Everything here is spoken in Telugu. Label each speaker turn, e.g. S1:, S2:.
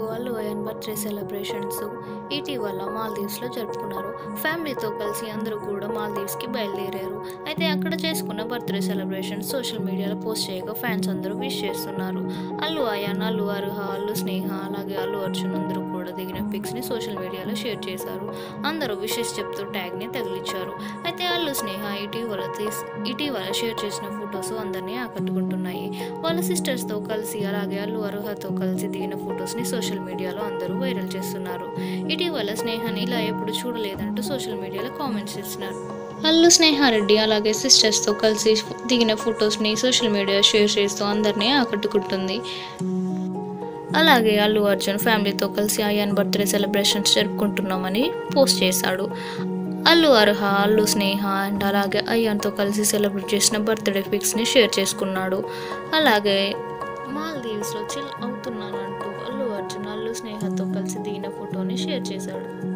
S1: అల్లు అయాన్ బర్త్డే సెలబ్రేషన్స్ ఇటీవల మాల్దీవ్స్లో జరుపుకున్నారు ఫ్యామిలీతో కలిసి అందరూ కూడా మాల్దీవ్స్కి బయలుదేరారు అయితే అక్కడ చేసుకున్న బర్త్డే సెలబ్రేషన్స్ సోషల్ మీడియాలో పోస్ట్ చేయగా ఫ్యాన్స్ అందరూ విష్ చేస్తున్నారు అల్లు అయాన్ అల్లు అర్హ అల్లు స్నేహ అలాగే అల్లు అర్జున్ అందరూ కూడా దిగిన పిక్స్ని సోషల్ మీడియాలో షేర్ చేశారు అందరూ విషెస్ చెప్తూ ట్యాగ్ని తగిలించారు అయితే అల్లు స్నేహ ఇటీవల తీస్ ఇటీవల షేర్ చేసిన ఫొటోస్ అందరినీ ఆకట్టుకుంటున్నాయి వాళ్ళ సిస్టర్స్తో కలిసి అలాగే అల్లు అర్హతో కలిసి దిగిన ఫొటోస్ని సోషల్ మీడియాలో అందరూ వైరల్ చేస్తున్నారు ఇటీవల స్నేహాన్ని ఇలా ఎప్పుడు చూడలేదంటూ సోషల్ మీడియాలో కామెంట్స్ ఇస్తున్నారు అల్లు స్నేహారెడ్డి అలాగే సిస్టర్స్తో కలిసి దిగిన ఫొటోస్ని సోషల్ మీడియా షేర్ చేస్తూ అందరినీ ఆకట్టుకుంటుంది అలాగే అల్లు అర్జున్ ఫ్యామిలీతో కలిసి అయాన్ బర్త్డే సెలబ్రేషన్స్ జరుపుకుంటున్నామని పోస్ట్ చేశాడు అల్లు అర్హ అల్లు స్నేహ అండ్ అలాగే అయ్యాన్తో కలిసి సెలబ్రేట్ చేసిన బర్త్డే పిక్స్ని షేర్ చేసుకున్నాడు అలాగే మాల్దీవ్స్లో చిల్ అవుతున్నానంటూ అల్లు అర్జున్ అల్లు స్నేహతో కలిసి దిగిన ఫోటోని షేర్ చేశాడు